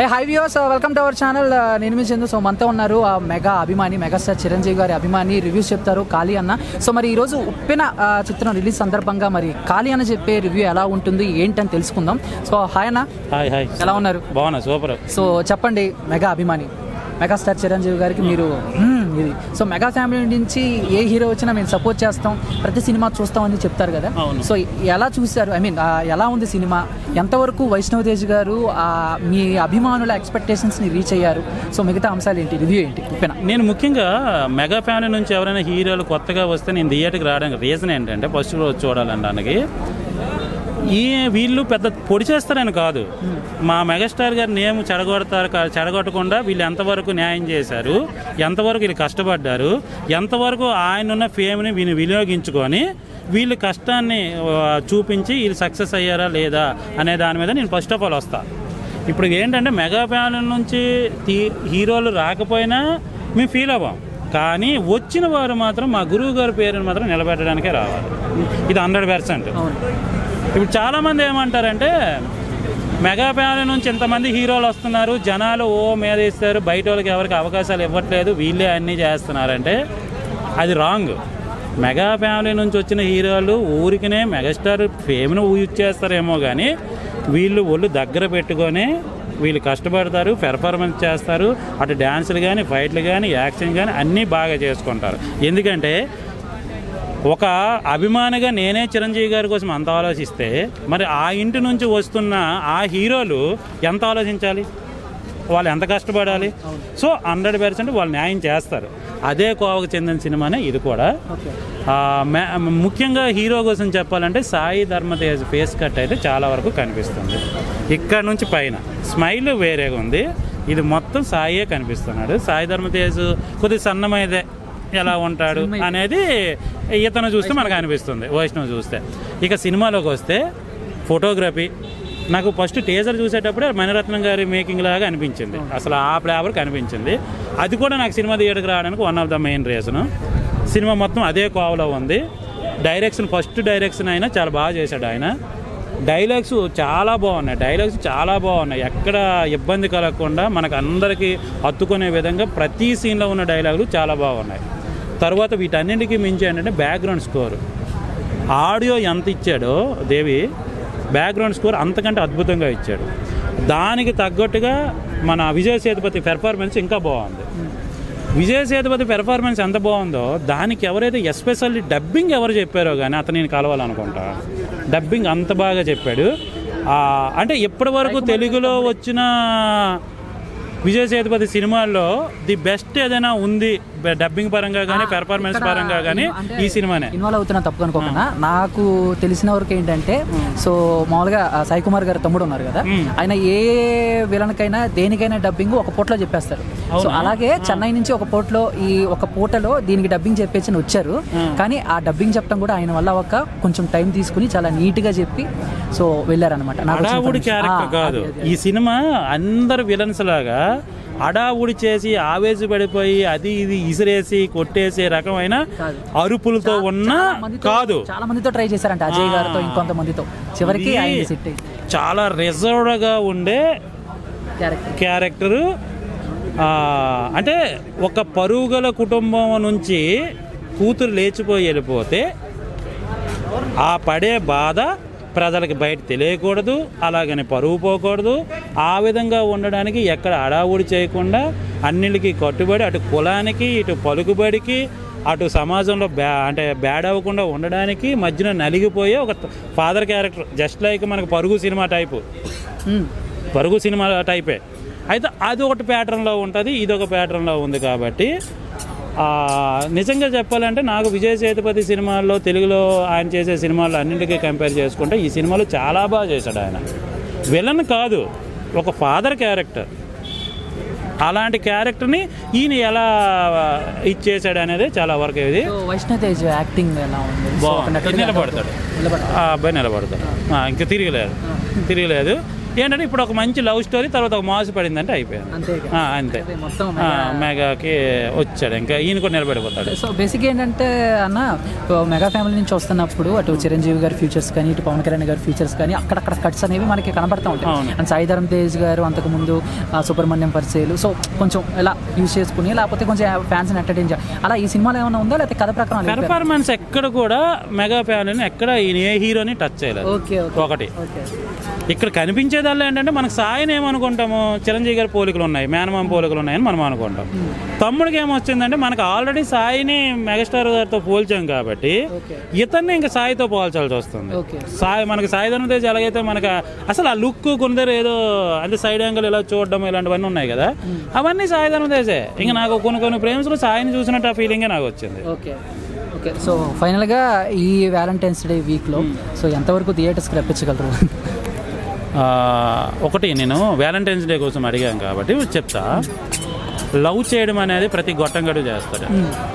Hey hi views welcome to our channel నేను మీ Chandu so మనతో ఉన్నారు ఆ మెగా అభిమాని మెగాస్టార్ చిరంజీవి గారి అభిమాని రివ్యూస్ చెప్తారు కాళీ అన్న సో మరి ఈరోజు ఉప్పెన ఆ, చిత్రం రిలీజ్ సందర్భంగా మరి కాళీ అన్న చెప్పే రివ్యూ ఎలా ఉంటుంది ఏంటని తెలుసుకుందాం సో హాయ్ అన్న హాయ్ హాయ్ ఎలా ఉన్నారు బాగున్నా సూపర్ సో చెప్పండి మెగా అభిమాని మెగాస్టార్ చిరంజీవి గారికి మీరు మ్మ్, ఇది సో మెగా ఫ్యామిలీ నుంచి ఏ హీరో వచ్చినా మేము సపోర్ట్ చేస్తాం ప్రతి సినిమా చూస్తామని చెప్తారు కదా అవును. సో ఎలా చూశారు ఐ మీన్ ఎలా ఉంది సినిమా ఎంతవరకు వైష్ణవ్ తేజ్ గారు ఆ, మీ అభిమానుల ఎక్స్పెక్టేషన్స్ని రీచ్ అయ్యారు సో మిగతా అంశాలు ఏంటి రివ్యూ ఏంటి ఉప్పెన నేను ముఖ్యంగా మెగా ఫ్యామిలీ నుంచి ఎవరైనా హీరోలు కొత్తగా వస్తే నేను థియేటర్కి రావడానికి రీజన్ ఏంటంటే ఫస్ట్ రోజు చూడాలనడానికి ఈ వీళ్ళు పెద్ద పొడి చేస్తారని కాదు మా మెగాస్టార్ గారి నేమ్ చెడగొడతారు కా- చెడగొట్టకుండా వీళ్ళు ఎంతవరకు న్యాయం చేశారు ఎంతవరకు వీళ్ళు కష్టపడ్డారు ఎంతవరకు ఆయన ఉన్న ఫేమ్ని వీళ్ళు వినియోగించుకొని వీళ్ళు కష్టాన్ని ఆ, చూపించి వీళ్ళు సక్సెస్ అయ్యారా లేదా అనే దాని మీద నేను ఫస్ట్ ఆఫ్ ఆల్ వస్తా ఇప్పుడు ఏంటంటే మెగా ఫ్యామిలీ నుంచి తీ- హీరోలు రాకపోయినా మేము ఫీల్ అవ్వం కానీ వచ్చిన వారు మాత్రం మా గురువు గారి పేరుని మాత్రం నిలబెట్టడానికే రావాలి ఇది హండ్రెడ్ పర్సెంట్ అవును ఇప్పుడు చాలామంది ఏమంటారంటే మెగా ఫ్యామిలీ నుంచి ఇంతమంది హీరోలు వస్తున్నారు జనాలు ఓ మీద ఇస్తారు బయట వాళ్ళకి ఎవరికి అవకాశాలు ఇవ్వట్లేదు వీళ్ళే అన్నీ చేస్తున్నారంటే అది రాంగ్ మెగా ఫ్యామిలీ నుంచి వచ్చిన హీరోలు ఊరికినే మెగాస్టార్ ఫేమ్ను యూజ్ చేస్తారేమో కానీ వీళ్ళు ఒళ్ళు దగ్గర పెట్టుకొని వీళ్ళు కష్టపడతారు పెర్ఫార్మెన్స్ చేస్తారు అటు డ్యాన్సులు కానీ ఫైట్లు కానీ యాక్షన్ కానీ అన్నీ బాగా చేసుకుంటారు ఎందుకంటే ఒక అభిమానిగా నేనే చిరంజీవి గారి కోసం అంత ఆలోచిస్తే మరి ఆ ఇంటి నుంచి వస్తున్న ఆ హీరోలు ఎంత ఆలోచించాలి వాళ్ళు ఎంత కష్టపడాలి సో హండ్రెడ్ పర్సెంట్ వాళ్ళు న్యాయం చేస్తారు అదే కోవకు చెందిన సినిమానే ఇది కూడా ఓకే ఆ, మే- ముఖ్యంగా హీరో కోసం చెప్పాలంటే సాయి ధర్మతేజ్ ఫేస్ కట్ అయితే చాలా వరకు కనిపిస్తుంది ఇక్కడ నుంచి పైన స్మైల్ వేరేగా ఉంది ఇది మొత్తం సాయే కనిపిస్తున్నాడు సాయి ధర్మతేజ్ కొద్దిగా సన్నమైదే ఎలా ఉంటాడు అనేది ఇతను చూస్తే మనకు అనిపిస్తుంది వైష్ణవ్ చూస్తే ఇక సినిమాలోకి వస్తే ఫోటోగ్రఫీ నాకు ఫస్ట్ టేజర్ చూసేటప్పుడే మణిరత్నం గారి మేకింగ్ లాగా అనిపించింది అసలు ఆ ఫ్లేవర్ కనిపించింది అది కూడా నాకు సినిమా థియేటర్కి రావడానికి one of the main reason cinema మొత్తం అదే కోవలో ఉంది డైరెక్షన్ ఫస్ట్ డైరెక్షన్ అయినా చాలా బాగా చేశాడు ఆయన డైలాగ్స్ చాలా బాగున్నాయి డైలాగ్స్ చాలా బాగున్నాయి ఎక్కడ ఇబ్బంది కలగకుండా మనకు అందరికీ హత్తుకునే విధంగా ప్రతి సీన్లో ఉన్న డైలాగులు చాలా బాగున్నాయి తర్వాత వీటన్నింటికి మించి ఏంటంటే బ్యాక్గ్రౌండ్ స్కోర్ ఆడియో ఎంత ఇచ్చాడో దేవి బ్యాక్గ్రౌండ్ స్కోర్ అంతకంటే అద్భుతంగా ఇచ్చాడు దానికి తగ్గట్టుగా మన విజయ్ సేతుపతి పెర్ఫార్మెన్స్ ఇంకా బాగుంది విజయ్ సేతుపతి పెర్ఫార్మెన్స్ ఎంత బాగుందో దానికి ఎవరైతే ఎస్పెషల్లీ డబ్బింగ్ ఎవరు చెప్పారో కానీ అతను నేను కలవాలనుకుంటా డబ్బింగ్ అంత బాగా చెప్పాడు ఆ, అంటే ఇప్పటి వరకు తెలుగులో వచ్చిన విజయ్ సేతుపతి సినిమాల్లో ది బెస్ట్ ఏదైనా ఉంది డబ్బింగ్ పరంగా కానీ పెర్ఫార్మెన్స్ ఇక్కడ పరంగా కానీ అంటే ఈ సినిమానే ఇన్వాల్వ్ అవుతున్నా తప్పు అనుకోకుండా నాకు తెలిసిన వరకు ఏంటంటే సో మామూలుగా ఆ సాయి కుమార్ గారు తమ్ముడు ఉన్నారు కదా మ్మ్. ఆయన ఏ విలన్కైనా దేనికైనా డబ్బింగ్ ఒక పూటలో చెప్పేస్తారు సో అవునా? అలాగే చెన్నై నుంచి ఒక పూటలో ఈ ఒక పూటలో దీనికి డబ్బింగ్ చెప్పేసి అని వచ్చారు కానీ ఆ డబ్బింగ్ చెప్పడం కూడా ఆయన వల్ల ఒక కొంచెం టైం తీసుకుని చాలా నీట్ గా చెప్పి సో వెళ్ళారనమాట నాకు వచ్చిన అడావుడి information. క్యారెక్టర్ ఆ, కాదు అదే, అదే. ఈ సినిమా అందరు విలన్స్ లాగా అడావుడి చేసి ఆవేశపడిపోయి అది ఇది ఇసిరేసి కొట్టేసే రకమైన కాదు. అరుపులతో ఉన్న చాలా మందితో- కాదు చాలా మందితో ట్రై చేశారంట అజయ్ ఆ. గారితో ఇంకొంతమందితో చివరికి ఇది ఆయన సెట్ అయింది చాలా రిజర్వ్డ్గా ఉండే క్యారెక్టర్ క్యారెక్టరు ఆ, అంటే ఒక పరుగుల కుటుంబం నుంచి కూతురు లేచిపోయి వెళ్ళిపోతే ఆ పడే బాధ ప్రజలకి బయట తెలియకూడదు అలాగని పరువు పోకూడదు ఆ విధంగా ఉండడానికి ఎక్కడ అడావుడి చేయకుండా అన్నిటికీ కట్టుబడి అటు కులానికి ఇటు పలుకుబడికి అటు సమాజంలో బ్యా అంటే బ్యాడ్ అవ్వకుండా ఉండడానికి మధ్యన నలిగిపోయే ఒక ఫాదర్ క్యారెక్టర్ జస్ట్ లైక్ మనకు పరుగు సినిమా టైపు పరుగు సినిమా టైపే అయితే అది ఒకటి ప్యాటర్న్లో ఉంటుంది ఇది ఒక ప్యాటర్న్లో ఉంది కాబట్టి ఆ, నిజంగా చెప్పాలంటే నాకు విజయ్ సేతుపతి సినిమాల్లో తెలుగులో ఆయన చేసే సినిమాల్లో అన్నింటికీ కంపేర్ చేసుకుంటే ఈ సినిమాలో చాలా బాగా చేశాడు ఆయన విలన్ కాదు ఒక ఫాదర్ క్యారెక్టర్ అలాంటి క్యారెక్టర్ని ఈయన ఎలా ఇచ్చేసాడు అనేది చాలా వరకు ఇది సో వైష్ణవ్ తేజ్ యాక్టింగ్ ఎలా ఉంది సో ఒక బాగుంది నటుడిగా నిలబడతాడు నిలబడతాడు. ఆ అబ్బాయి నిలబడతాడు ఆ, ఇంకా తిరగలేదు తిరగలేదు ఏంటంటే ఇప్పుడు ఒక మంచి లవ్ స్టోరీ తర్వాత ఒక మాసు పడిందంటే అయిపోయింది అంతే ఇక. ఆ, అంతే అదే మొత్తం ఆ, మెగాకి వచ్చాడు ఇంకా ఈయన కూడా నిలబడిపోతాడు సో బేసిక్ ఏంటంటే అన్న ఓ మెగా ఫ్యామిలీ నుంచి వస్తున్నప్పుడు అటు చిరంజీవి గారి ఫ్యూచర్స్ కానీ ఇటు పవన్ కళ్యాణ్ గారి ఫ్యూచర్స్ కానీ అక్కడక్కడ కట్స్ అనేవి మనకి కనబడతా ఉంటాయి అవును. అండ్ సాయి ధరమ్ తేజ్ గారు అంతకుముందు ఆ, సుబ్రహ్మణ్యం పరిచయలు సో కొంచెం ఇలా యూజ్ చేసుకుని లేకపోతే కొంచెం ఫ్యాన్స్ ఎంటర్టైన్ చేయాలి అలా ఈ సినిమాలో ఏమైనా ఉందా లేకపోతే కథ ప్రకారం వెళ్ళిపోయారా? పెర్ఫార్మెన్స్ ఎక్కడ కూడా మెగా ఫ్యామిలీని ఎక్కడ ఈయన ఏ హీరోని టచ్ చేయలేదు ఓకే ఓకే ఒకటి ఓకే ఇక్కడ కనిపించేదల్లా ఏంటంటే మనకు సాయిని ఏమనుకుంటాము చిరంజీవి గారి పోలికలు ఉన్నాయి మేనమామ పోలికలు ఉన్నాయని మనం అనుకుంటాం తమ్ముడికి ఏమొచ్చిందంటే మనకు ఆల్రెడీ సాయిని మెగాస్టార్ గారితో పోల్చాం కాబట్టి ఓకే ఇతన్ని ఇంకా సాయితో పోల్చాల్సి వస్తుంది ఓకే సాయి మనకి సాయి ధర్మ తేజ్ ఎలాగైతే మనకు అసలు ఆ లుక్ కొందరు ఏదో అంటే సైడ్ యాంగిల్ ఇలా చూడడం ఇలాంటివన్నీ ఉన్నాయి కదా అవన్నీ సాయి ధర్మ తేజే ఇంకా నాకు కొన్ని కొన్ని ప్రేమ్స్లో సాయిని చూసినట్టు ఆ ఫీలింగే నాకు వచ్చింది ఓకే ఓకే సో ఫైనల్గా ఈ వ్యాలంటైన్స్ డే వీక్లో సో ఎంతవరకు థియేటర్స్కి రప్పించగలరు ఆ, ఒకటి నేను వ్యాలంటైన్స్ డే కోసం అడిగాను కాబట్టి చెప్తా లవ్ చేయడం అనేది ప్రతి గొట్టంగడు చేస్తాడు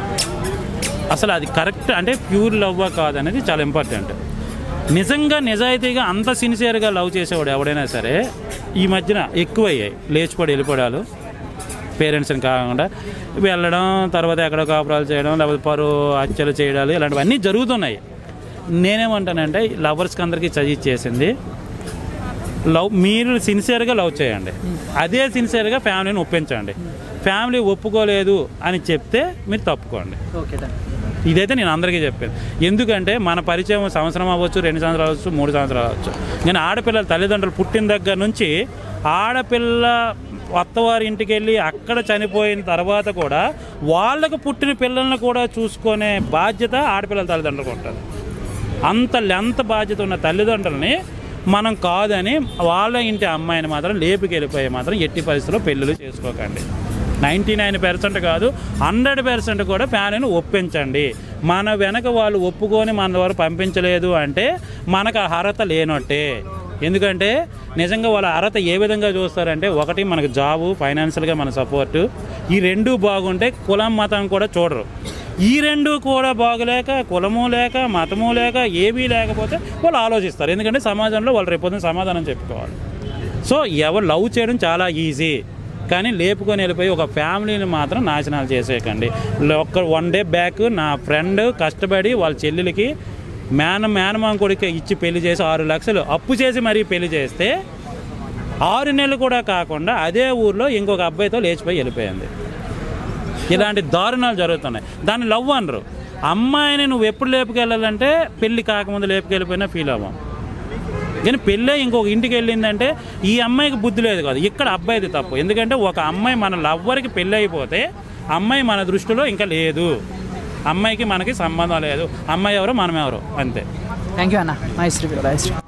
అసలు అది కరెక్ట్ అంటే ప్యూర్ లవ్ కాదనేది చాలా ఇంపార్టెంట్ నిజంగా నిజాయితీగా అంత సిన్సియర్గా లవ్ చేసేవాడు ఎవడైనా సరే ఈ మధ్యన ఎక్కువయ్యాయి లేచిపడి వెళ్ళిపోవడాలు పేరెంట్స్ని కాకుండా వెళ్ళడం తర్వాత ఎక్కడో కాపురాలు చేయడం లేకపోతే పరు హత్యలు చేయడాలు ఇలాంటివన్నీ జరుగుతున్నాయి నేనేమంటానంటే లవర్స్కి అందరికీ చదివి చేసింది లవ్ మీరు సిన్సియర్గా లవ్ చేయండి అదే సిన్సియర్గా ఫ్యామిలీని ఒప్పించండి ఫ్యామిలీ ఒప్పుకోలేదు అని చెప్తే మీరు తప్పుకోండి ఓకే డన్ ఇదైతే నేను అందరికీ చెప్పాను ఎందుకంటే మన పరిచయం సంవత్సరం అవ్వచ్చు రెండు సంవత్సరాలు అవ్వచ్చు మూడు సంవత్సరాలు అవ్వచ్చు నేను ఆడపిల్లల తల్లిదండ్రులు పుట్టిన దగ్గర నుంచి ఆడపిల్ల అత్తవారి ఇంటికి వెళ్ళి అక్కడ చనిపోయిన తర్వాత కూడా వాళ్ళకు పుట్టిన పిల్లల్ని కూడా చూసుకునే బాధ్యత ఆడపిల్లల తల్లిదండ్రులకు ఉంటుంది అంత లెంత బాధ్యత ఉన్న తల్లిదండ్రులని మనం కాదని వాళ్ళ ఇంటి అమ్మాయిని మాత్రం లేపుకెళ్ళిపోయి మాత్రం ఎట్టి పరిస్థితుల్లో పెళ్ళిళ్ళు చేసుకోకండి నైంటీ నైన్ పర్సెంట్ కాదు హండ్రెడ్ పర్సెంట్ కూడా ఫ్యామిలీని ఒప్పించండి మన వెనక వాళ్ళు ఒప్పుకొని మన ద్వారా పంపించలేదు అంటే మనకు ఆ అర్హత లేనట్టే ఎందుకంటే నిజంగా వాళ్ళ అర్హత ఏ విధంగా చూస్తారంటే ఒకటి మనకు జాబు ఫైనాన్షియల్గా మన సపోర్టు ఈ రెండు బాగుంటే కులం మతం కూడా చూడరు ఈ రెండు కూడా బాగలేక కులము లేక మతము లేక ఏమీ లేకపోతే వాళ్ళు ఆలోచిస్తారు ఎందుకంటే సమాజంలో వాళ్ళు రేపొద్దున సమాధానం చెప్పుకోవాలి సో ఎవరు లవ్ చేయడం చాలా ఈజీ కానీ లేపుకొని వెళ్ళిపోయి ఒక ఫ్యామిలీని మాత్రం నాశనాలు చేసేయకండి ఒక్క వన్ డే బ్యాక్ నా ఫ్రెండ్ కష్టపడి వాళ్ళ చెల్లెలకి మేన మేనమామ కొడుకు ఇచ్చి పెళ్లి చేసి ఆరు లక్షలు అప్పు చేసి మరీ పెళ్లి చేస్తే ఆరు నెలలు కూడా కాకుండా అదే ఊర్లో ఇంకొక అబ్బాయితో లేచిపోయి వెళ్ళిపోయింది ఇలాంటి దారుణాలు జరుగుతున్నాయి దాన్ని లవ్ అనరు అమ్మాయిని నువ్వు ఎప్పుడు లేపుకెళ్ళాలంటే పెళ్లి కాకముందు లేపుకెళ్ళిపోయినా ఫీల్ అవ్వం కానీ పెళ్ళే ఇంకొక ఇంటికి వెళ్ళిందంటే ఈ అమ్మాయికి బుద్ధి లేదు కాదు ఇక్కడ అబ్బాయిది తప్పు ఎందుకంటే ఒక అమ్మాయి మన లవ్వర్కి పెళ్ళి అయిపోతే అమ్మాయి మన దృష్టిలో ఇంకా లేదు అమ్మాయికి మనకి సంబంధం లేదు అమ్మాయి ఎవరు మనం ఎవరు అంతే థ్యాంక్ యూ అన్న నైస్ రివ్యూ నైస్